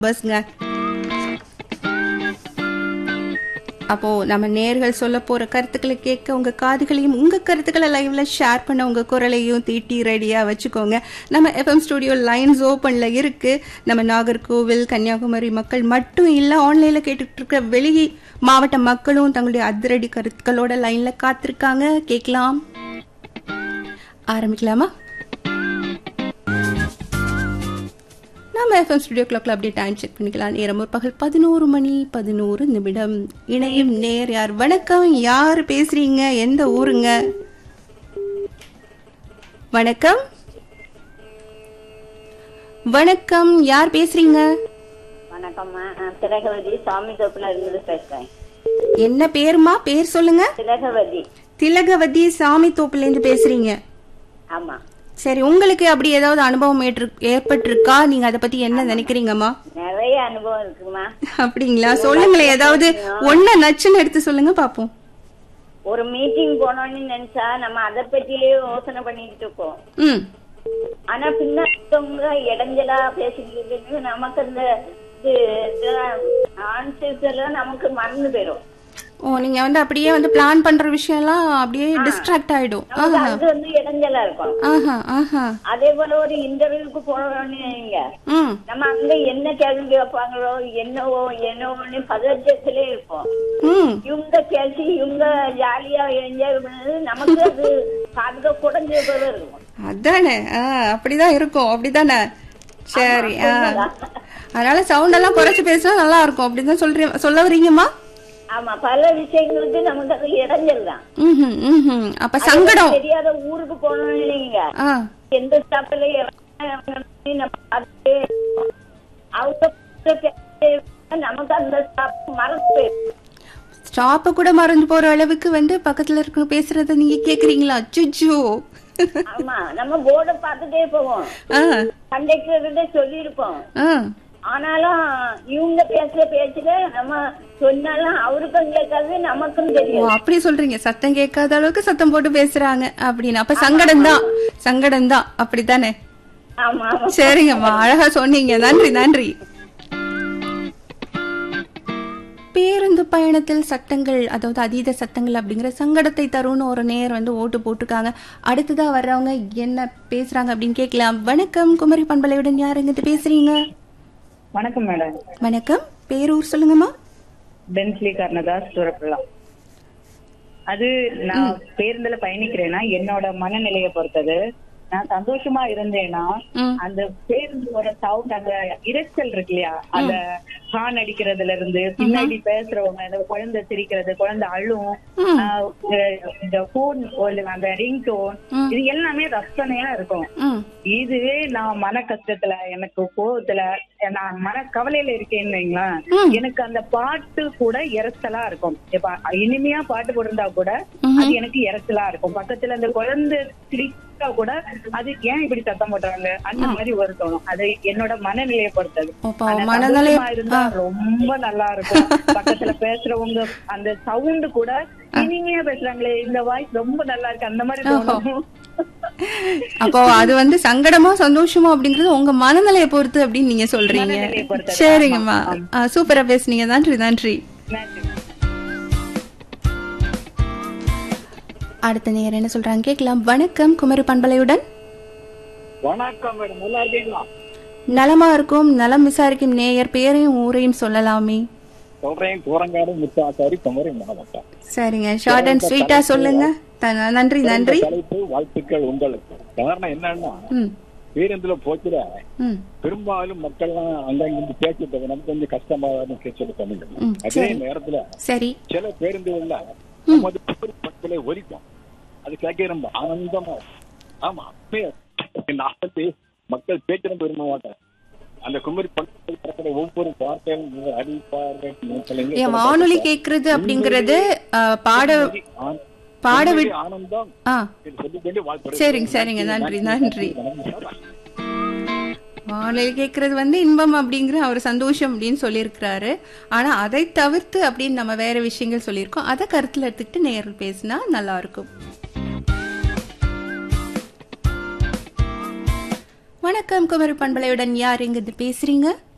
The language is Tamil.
பஸ்ங்க அப்போ நம்ம நேர்கள் சொல்ல போற கருத்துக்களை கேட்க உங்க காதுகளையும் உங்க கருத்துக்களை லைவ்ல ஷேர் பண்ண உங்க குரலையும் தீட்டி ரெடியா வச்சுக்கோங்க நம்ம எஃப்எம் ஸ்டுடியோ லைன்ஸ் ஓப்பன்ல இருக்கு நம்ம நாகர்கோவில் கன்னியாகுமரி மக்கள் மட்டும் இல்ல ஆன்லைன்ல கேட்டுட்டு இருக்க வெளி மாவட்ட மக்களும் தங்களுடைய அதிரடி கருத்துக்களோட லைன்ல காத்திருக்காங்க கேட்கலாம் ஆரம்பிக்கலாமா நம்ம எஃப்எம் ஸ்டுடியோ கிளாக்ல அப்படியே டைம் செக் பண்ணிக்கலாம் நேரம் ஒரு பகல் பதினோரு மணி பதினோரு நிமிடம் இணையும் நேர் யார் வணக்கம் யார் பேசுறீங்க எந்த ஊருங்க வணக்கம் வணக்கம் யார் பேசுறீங்க வணக்கம்மா நான் திலகவதி சாமி தோப்புல இருந்து பேசுறேன் என்ன பேருமா பேர் சொல்லுங்க திலகவதி திலகவதி சாமி தோப்புல இருந்து பேசுறீங்க ஆமா சரி உங்களுக்கு அப்படி ஏதாவது அனுபவம் ஏற்று- ஏற்பட்டிருக்கா நீங்க அதை பத்தி என்ன நினைக்கிறீங்கம்மா நிறைய அனுபவம் இருக்குமா அப்படிங்களா சொல்லுங்களேன் ஏதாவது ஒன்ன நச்சுன்னு எடுத்து சொல்லுங்க பாப்போம் ஒரு மீட்டிங் போனோம்னு நினைச்சா நம்ம அதை பத்தியே யோசனை பண்ணிட்டு இருக்கோம் ம் ஆனா பின்னவங்க இடைஞ்சலா பேசிக்கிட்டு நமக்கு அந்த ஆன்சர்ஸ் எல்லாம் நமக்கு மறந்து போயிடும் ஓ நீங்க வந்து அப்படியே வந்து பிளான் பண்ற விஷயம் எல்லாம் அப்படியே டிஸ்ட்ராக்ட் ஆயிடும் நமக்கு ஆஹா அது வந்து இடைஞ்சலா இருக்கும் ஆஹா ஆஹா அதே போல ஒரு இன்டர்வியூக்கு போனோம்னு வைங்க ம் நம்ம அங்க என்ன கேள்வி கேட்பாங்களோ என்னவோ என்னவோன்னு பதற்றத்திலே இருப்போம் ம் இவங்க பேசி இவங்க ஜாலியா என்ஜாய் பண்ணது நமக்கு அது காதுக குடஞ்ச போல இருக்கும் அதானே ஆ அப்படிதான் இருக்கும் அப்படிதானே சரி ஆ அதனால சவுண்ட் எல்லாம் குறைச்சு பேசினா நல்லா இருக்கும் அப்படிதான் சொல்றீங்க சொல்ல வரீங்கம்மா ஆமா பல விஷயங்களுக்கு நமக்கு அது இடைஞ்சல் தான் ம் ம் அப்ப சங்கடம் தெரியாத ஊருக்கு போனோம்னு நீங்க ஆ எந்த ஸ்டாப்ல நம்ம பார்த்துட்டே இருப்போம். அவங்க பேசி நமக்கு அந்த ஸ்டாப் மறந்து போயிடும் ஸ்டாப்ப கூட மறந்து போற அளவுக்கு வந்து பக்கத்துல இருக்க பேசுறத நீங்க கேக்குறீங்களா அச்சுச்சோ ஆமா நம்ம போர்டை பார்த்துட்டே போவோம் ஆ கண்டக்டர் கிட்ட சொல்லியிருப்போம் ஆ ஆனாலும் இவங்க பேசுற பேச்சுல நம்ம சொன்னாலும் அவருக்கும் கேட்காது நமக்கும் ஓ தெரியாது அப்படி சொல்றீங்க சத்தம் கேட்காத அளவுக்கு சத்தம் போட்டு பேசுறாங்க அப்படின்னு அப்ப சங்கடம் தான் சங்கடம் தான் அப்படித்தானே ஆமா ஆமா சரிங்கம்மா அழகா சொன்னீங்க நன்றி நன்றி பேருந்து பயணத்தில் சத்தங்கள் அதாவது அதீத சத்தங்கள் அப்படிங்கிற சங்கடத்தை தரும்னு ஒரு நேர் வந்து ஓட்டு போட்டிருக்காங்க அடுத்ததா வர்றவங்க என்ன பேசுறாங்க அப்படின்னு கேட்கலாம் வணக்கம் குமரி பண்பலையுடன் யார் எங்கிட்ட பேசுறீங்க வணக்கம் மேடம் வணக்கம் பேரூர் சொல்லுங்கம்மா பென்ஸ்லி கர்ணதாஸ் துரப்பிள்ளா அது நான் பேருந்துல பயணிக்கிறேன்னா என்னோட மனநிலையை பொறுத்தது நான் சந்தோஷமா இருந்தேன்னா ம். அந்த பேருந்தோட சவுண்ட் அந்த இரைச்சல் இருக்கு இல்லையா அந்த ஹார்ன் அடிக்கிறதுல இருந்து பின்னாடி பேசுறவங்க அந்த குழந்தை சிரிக்கிறது குழந்தை அழும் ம். ஆஹ் இந்த போன் அந்த ரிங் டோன் இது எல்லாமே ரசனையா இருக்கும் ம் இதுவே நான் மன கஷ்டத்துல எனக்கு கோவத்துல நான் மன கவலையில இருக்கேன்னு வைங்களேன் எனக்கு அந்த பாட்டு கூட இறைச்சலா இருக்கும் இப்ப இனிமையா பாட்டு போட்டிருந்தா கூட அது எனக்கு இறைச்சலா இருக்கும் பக்கத்துல அந்த குழந்தை சிரிச்சா கூட அது ஏன் இப்படி சத்தம் போடுறாங்க அந்த மாதிரி ஒரு தோணும் அது என்னோட மனநிலையை பொறுத்தது அப்போ ஆனா மனநிலை சந்தோஷமா இருந்தா ரொம்ப நல்லா இருக்கும் பக்கத்துல பேசுறவங்க அந்த சவுண்ட் கூட இனிமையா பேசுறாங்களே இந்த வாய்ஸ் ரொம்ப நல்லா இருக்கு அந்த மாதிரி தோணும் அப்போ அது வந்து சங்கடமா சந்தோஷமா அப்படிங்கறது உங்க மனநிலையை பொறுத்து அப்படின்னு நீங்க சொல்றீங்க மனநிலையை பொறுத்தது. சரிங்கம்மா ஆ, சூப்பரா பேசுனீங்க நன்றி நன்றி நன்றி அடுத்த நேரம் என்ன சொல்றாங்க கேட்கலாம் வணக்கம் குமரி பண்பலையுடன் வணக்கம் மேடம் நல்லா இருக்கீங்களா நலமா இருக்கும் நலம் விசாரிக்கும் நேயர் பேரையும் ஊரையும் சொல்லலாமே சொல்றேன் கூரங்காடு முத்தாச்சாரி குமரி மாவட்டம் சரிங்க ஷார்ட் அண்ட் ஸ்வீட்டா சொல்லுங்க த- நன்றி நன்றி இந்த தலைப்பு வாழ்த்துக்கள் உங்களுக்கு காரணம் என்னன்னா ம் பேருந்துல போச்சுல ம் பெரும்பாலும் மக்கள்லாம் அங்கங்கிருந்து பேசிட்டு நமக்கு கொஞ்சம் கஷ்டமா கேட்கறது தமிழ் ம், அதே நேரத்துல சரி சில பேருந்துகள்ல நமது குமரி பக்கத்திலே ஒலிக்கும் அது கேட்க ரொம்ப ஆனந்தமா இருக்கும். ஆமா அப்படியே நான் வந்து மக்கள் பேச்சு ரொம்ப விரும்ப மாட்டேன் அந்த குமரி பக்கத்துல ஒவ்வொரு வார்த்தையும் அடிப்பார்கள் என் வானொலி கேக்குறது அப்படிங்கறது ஆ, பாட பாட வி- ஆனந்தம் ஆ என்று சொல்லிக்கொண்டு வாழ்த்துறேன். சரிங்க சரிங்க நன்றி நன்றி வணக்கம். வானிலை கேட்கறது வந்து இன்பம் அப்படிங்கிற அவர் சந்தோஷம் அப்படின்னு சொல்லியிருக்கிறாரு ஆனா அதை தவிர்த்து அப்படின்னு நம்ம வேற விஷயங்கள் சொல்லியிருக்கோம் அதை கருத்துல எடுத்துக்கிட்டு நேரில் பேசினா நல்லா இருக்கும் வணக்கம் குமரி பண்பலையுடன் யார் எங்கிருந்து பேசுறீங்க